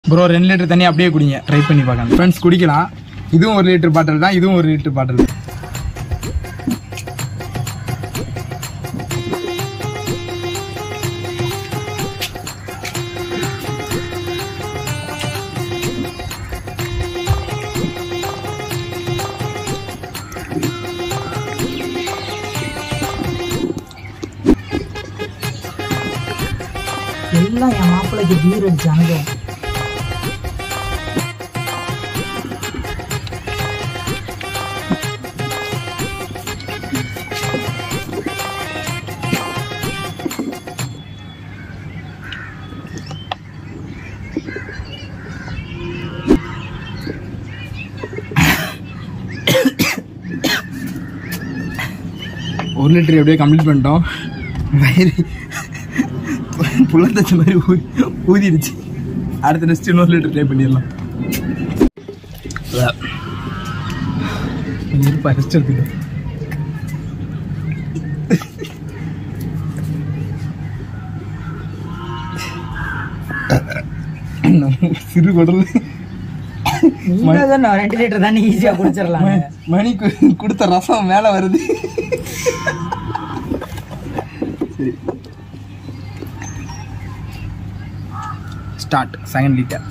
Bro ரெண்டு litre தண்ணி அப்படியே குடிங்க ட்ரை பண்ணி பார்க்கலாம் ஃப்ரெண்ட்ஸ் குடிக்கலாம் இதுவும் ஒரு லிட்டர் பாட்டில் தான் இதுவும் ஒரு லிட்டர் பாட்டில் எல்லாம் என் மாப்பிள்ளைக்கு பீர் அடிச்சானுங்க ஒரு லிட்டர் எப்படியே கம்ப்ளீட் பண்ணிட்டோம் வயிறு புள்ள தச்ச மாதிரி ஊதி ஊதிடுச்சு அடுத்த நெக்ஸ்ட் இன்னொரு லிட்டர் ட்ரை பண்ணிடலாம் இருப்பா ரெஸ்ட் எடுத்துக்கோ நம்ம சிறு குடல் நீங்க தானே ரெண்டு லிட்டர் தண்ணி ஈஸியா குடிச்சிடலாம் ம- மணி கு- கொடுத்த ரசம் மேல வருது சரி ஸ்டார்ட் செகண்ட் லிட்டர்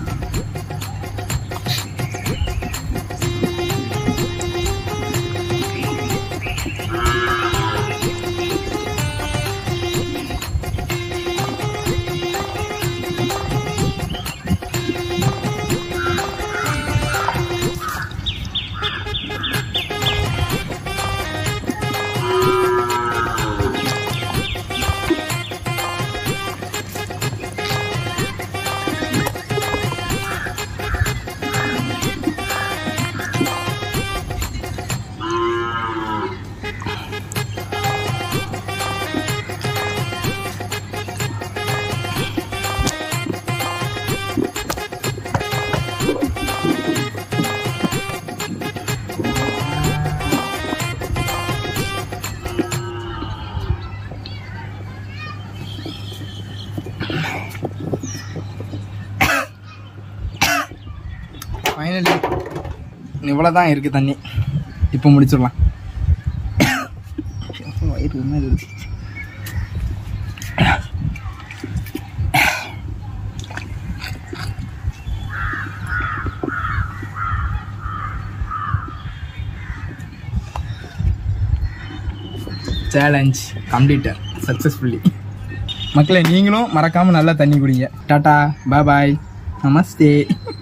ஃபைனலி இவ்வளோ தான் இருக்குது தண்ணி இப்போ முடிச்சிடலாம் வயிறு ஒரு மாதிரி இருக்கு. சேலஞ்ச் கம்ப்ளீட்டர் சக்ஸஸ்ஃபுல்லி மக்களே நீங்களும் மறக்காமல் நல்லா தண்ணி குடிங்க டாட்டா பாய் நமஸ்தே